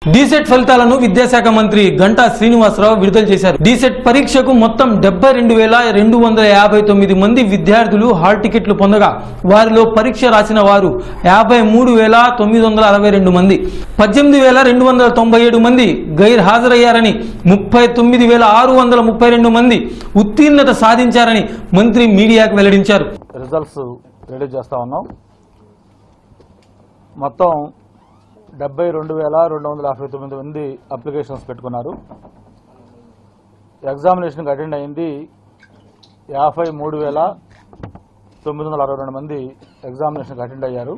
DEECET ఫలితాలను విద్యాశాఖ మంత్రి గంటా శ్రీనివాసరావు విడుదల చేశారు డీసెట్ పరీక్షకు మొత్తం డెబ్బై రెండు వేల రెండు వందల యాభై తొమ్మిది మంది విద్యార్థులు హాల్ టికెట్లు పొందగా వారిలో పరీక్ష రాసిన వారు యాభై మూడు వేల తొమ్మిది వందల అరవై రెండు మంది పద్దెనిమిది వేల రెండు వందల తొంభై ఏడు మంది గైర్ హాజరయ్యారని ముప్పై తొమ్మిది వేల ఆరు వందల ముప్పై రెండు మంది ఉత్తీర్ణత సాధించారని మంత్రి మీడియాకు వెల్లడించారు రిజల్ట్స్ రిలీజ్ చేస్తా ఉన్నాం మొత్తం డెబ్బై రెండు వేల రెండు వందల యాభై తొమ్మిది మంది అప్లికేషన్స్ పెట్టుకున్నారు ఎగ్జామినేషన్కి అటెండ్ అయింది యాభై మూడు వేల తొమ్మిది వందల అరవై రెండు మంది ఎగ్జామినేషన్కి అటెండ్ అయ్యారు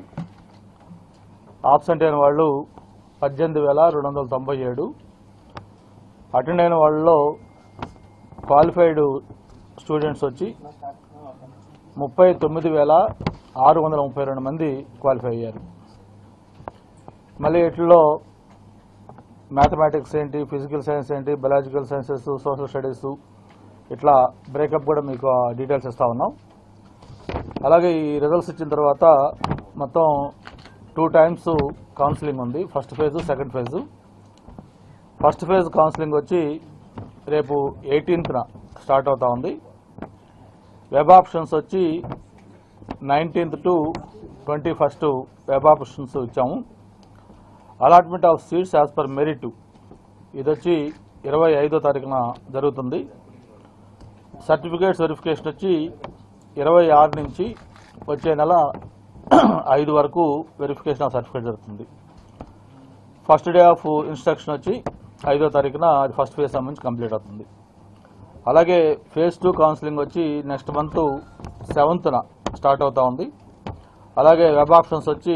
ఆబ్సెంట్ అయిన వాళ్ళు పద్దెనిమిది వేల రెండు వందల తొంభై ఏడు అటెండ్ అయిన వాళ్ళలో క్వాలిఫైడ్ స్టూడెంట్స్ వచ్చి ముప్పై తొమ్మిది వేల ఆరు వందల ముప్పై రెండు మంది క్వాలిఫై అయ్యారు మళ్ళీ వీటిలో మ్యాథమెటిక్స్ ఏంటి ఫిజికల్ సైన్స్ ఏంటి బయాలజికల్ సైన్సెస్ సోషల్ స్టడీస్ ఇట్లా బ్రేకప్ కూడా మీకు డీటెయిల్స్ ఇస్తా ఉన్నాం అలాగే ఈ రిజల్ట్స్ ఇచ్చిన తర్వాత మొత్తం టూ టైమ్స్ కౌన్సిలింగ్ ఉంది first phase second phase first phase counselling వచ్చి రేపు ఎయిటీన్త్న స్టార్ట్ అవుతా ఉంది వెబ్ ఆప్షన్స్ వచ్చి nineteenth to twenty first web options ఇచ్చాము allotment of seats as per merit ఇది వచ్చి ఇరవై ఐదో తారీఖున జరుగుతుంది సర్టిఫికేట్స్ వెరిఫికేషన్ వచ్చి ఇరవై ఆరు నుంచి వచ్చే నెల ఐదు వరకు వెరిఫికేషన్ ఆఫ్ సర్టిఫికేట్ జరుగుతుంది ఫస్ట్ డే ఆఫ్ ఇన్స్ట్రక్షన్ వచ్చి ఐదో తారీఖున అది ఫస్ట్ ఫేజ్ సంబంధించి కంప్లీట్ అవుతుంది అలాగే ఫేజ్ టూ కౌన్సిలింగ్ వచ్చి నెక్స్ట్ మంత్ సెవెంత్న స్టార్ట్ అవుతా ఉంది అలాగే వెబ్ ఆప్షన్స్ వచ్చి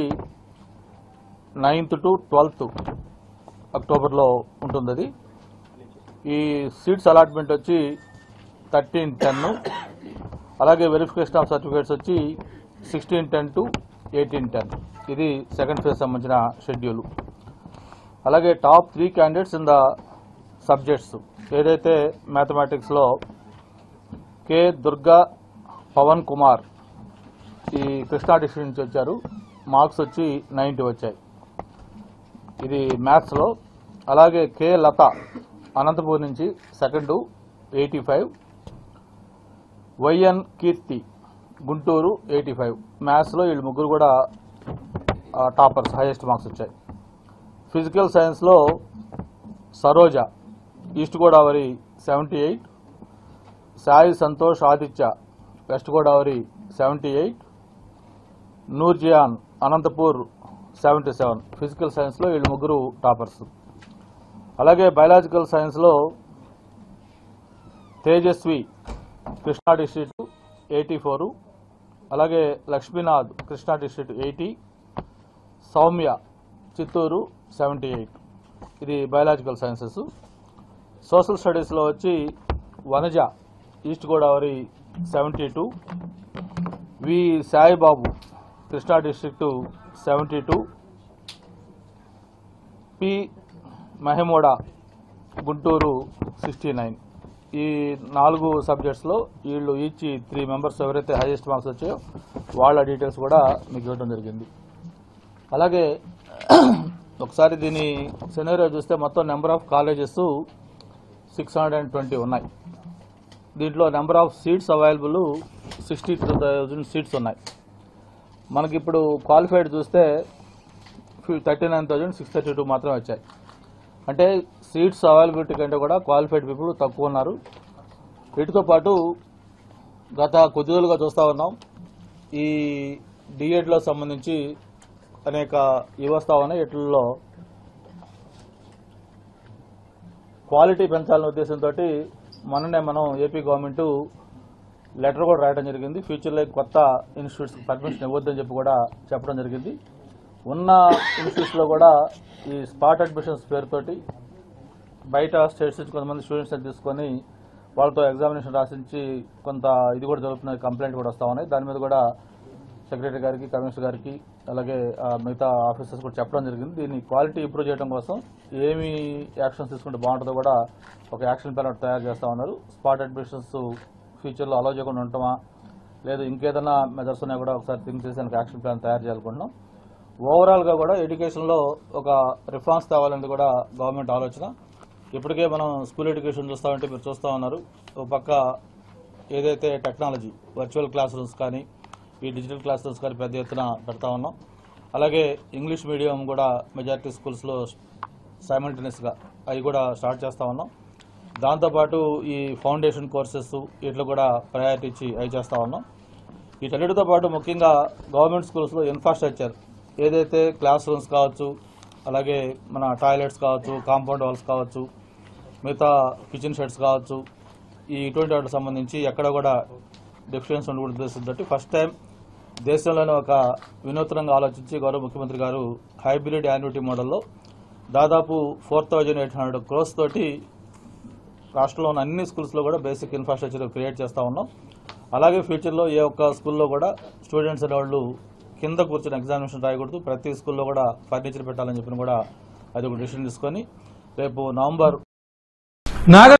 నైన్త్ టు ట్వెల్త్ అక్టోబర్లో ఉంటుంది అది ఈ సీట్స్ అలాట్మెంట్ వచ్చి థర్టీన్ టెన్ అలాగే వెరిఫికేషన్ ఆఫ్ సర్టిఫికేట్స్ వచ్చి sixteen ten to eighteen ten ఇది సెకండ్ ఫేజ్ సంబంధించిన షెడ్యూల్ అలాగే top three candidates in the subjects ఏదైతే మ్యాథమెటిక్స్లో కె దుర్గా పవన్ కుమార్ ఈ కృష్ణా డిస్ట్రిక్ట్ నుంచి వచ్చారు మార్క్స్ వచ్చి నైంటీ వచ్చాయి ఇది మ్యాథ్స్లో అలాగే కె లత అనంతపూర్ నుంచి second eighty five YN Keerthi Guntur eighty five మ్యాథ్స్లో వీళ్ళు ముగ్గురు కూడా టాపర్స్ హైయెస్ట్ మార్క్స్ వచ్చాయి ఫిజికల్ సైన్స్లో Saroja east Godavari seventy eight Sai Santosh Aditya west Godavari seventy eight Noorjiyan Anantapur seventy seven physical సైన్స్లో వీళ్ళు ముగ్గురు టాపర్స్ అలాగే బయలాజికల్ సైన్స్లో Tejaswi Krishna district eighty four అలాగే Lakshminath Krishna district eighty Soumya Chittoor seventy eight ఇది బయాలజికల్ సైన్సెస్ సోషల్ స్టడీస్లో వచ్చి Vanaja east Godavari seventy two V Saibabu Krishna district seventy two P Mahmooda Guntur sixty nine ఈ నాలుగు సబ్జెక్ట్స్లో వీళ్ళు ఈచ్ త్రీ మెంబర్స్ ఎవరైతే హైయెస్ట్ మార్క్స్ వచ్చాయో వాళ్ళ డీటెయిల్స్ కూడా మీకు ఇవ్వడం జరిగింది అలాగే ఒకసారి దీని సినారియో చూస్తే మొత్తం number of colleges six hundred and twenty ఉన్నాయి దీంట్లో number of seats available sixty two thousand seats ఉన్నాయి మనకి ఇప్పుడు క్వాలిఫైడ్ చూస్తే thirty nine thousand six thirty two మాత్రమే వచ్చాయి అంటే సీట్స్ అవైలబిలిటీ కంటే కూడా క్వాలిఫైడ్ పీపుల్ తక్కువ ఉన్నారు వీటితో పాటు గత కొద్ది రోజులుగా చూస్తూ ఉన్నాం ఈ డిఎడ్లో సంబంధించి అనేక ఇవస్తా ఉన్నాయి వీటిల్లో క్వాలిటీ పెంచాలనే ఉద్దేశంతో మొన్ననే మనం ఏపీ గవర్నమెంట్ లెటర్ కూడా రాయడం జరిగింది ఫ్యూచర్లో కొత్త ఇన్స్టిట్యూట్స్ పర్మిషన్ ఇవ్వద్దని చెప్పి కూడా చెప్పడం జరిగింది ఉన్న ఇన్స్టిట్యూట్స్లో కూడా ఈ స్పాట్ అడ్మిషన్స్ పేరుతోటి బయట స్టేట్స్ నుంచి కొంతమంది స్టూడెంట్స్ తీసుకొని వాళ్ళతో ఎగ్జామినేషన్ రాసించి కొంత ఇది కూడా జరుగుతున్న కంప్లైంట్ కూడా వస్తూ ఉన్నాయి దాని మీద కూడా సెక్రటరీ గారికి కమిషనర్ గారికి అలాగే ఆ, మిగతా ఆఫీసర్స్ కూడా చెప్పడం జరిగింది దీన్ని క్వాలిటీ ఇంప్రూవ్ చేయడం కోసం ఏమి యాక్షన్స్ తీసుకుంటే బాగుంటుందో కూడా ఒక యాక్షన్ ప్లాన్ తయారు చేస్తా ఉన్నారు స్పాట్ అడ్మిషన్స్ ఫ్యూచర్లో అలౌ చేయకుండా ఉంటామా లేదు ఇంకేదైనా మెజర్స్ ఉన్నా కూడా ఒకసారి థింక్ చేసి దానికి యాక్షన్ ప్లాన్ తయారు చేయాలనుకుంటున్నాం ఓవరాల్గా కూడా ఎడ్యుకేషన్లో ఒక రిఫార్మ్స్ తేవాలనేది కూడా గవర్నమెంట్ ఆలోచన ఇప్పటికే మనం స్కూల్ ఎడ్యుకేషన్ చూస్తామంటే మీరు చూస్తూ ఉన్నారు ఒక పక్క ఏదైతే టెక్నాలజీ వర్చువల్ క్లాస్ రూమ్స్ కానీ ఈ డిజిటల్ క్లాస్ రూమ్స్ కానీ పెద్ద ఎత్తున పెడతా ఉన్నాం అలాగే ఇంగ్లీష్ మీడియం కూడా మెజారిటీ స్కూల్స్లో సైమల్టేనియస్గా అవి కూడా స్టార్ట్ చేస్తూ ఉన్నాం దాంతోపాటు ఈ ఫౌండేషన్ కోర్సెస్ వీటిలో కూడా ప్రయారిటీ ఇచ్చి అవి చేస్తూ ఉన్నాం వీటన్నిటితో పాటు ముఖ్యంగా గవర్నమెంట్ స్కూల్స్లో ఇన్ఫ్రాస్ట్రక్చర్ ఏదైతే క్లాస్ రూమ్స్ కావచ్చు అలాగే మన టాయిలెట్స్ కావచ్చు కాంపౌండ్ వాల్స్ కావచ్చు మిగతా కిచెన్ షెడ్స్ కావచ్చు ఈ ఇటువంటి వాటికి సంబంధించి ఎక్కడ కూడా డెఫిషియన్స్ ఉండకూడదు ఉద్దేశంతో ఫస్ట్ టైం దేశంలోనే ఒక వినూత్నంగా ఆలోచించి గౌరవ ముఖ్యమంత్రి గారు హైబ్రిడ్ యాన్యుటీ మోడల్లో దాదాపు four thousand eight hundred crores తోటి రాష్ట్రంలో ఉన్న అన్ని స్కూల్స్లో కూడా బేసిక్ ఇన్ఫ్రాస్ట్రక్చర్ క్రియేట్ చేస్తూ ఉన్నాం అలాగే ఫ్యూచర్లో ఏ ఒక్క స్కూల్లో కూడా స్టూడెంట్స్ అనేవాళ్ళు కింద కూర్చొని ఎగ్జామినేషన్ రాయకూడదు ప్రతి స్కూల్లో కూడా ఫర్నిచర్ పెట్టాలని చెప్పిన కూడా అది ఒక డిసిషన్ తీసుకొని రేపు నవంబర్ నాగర్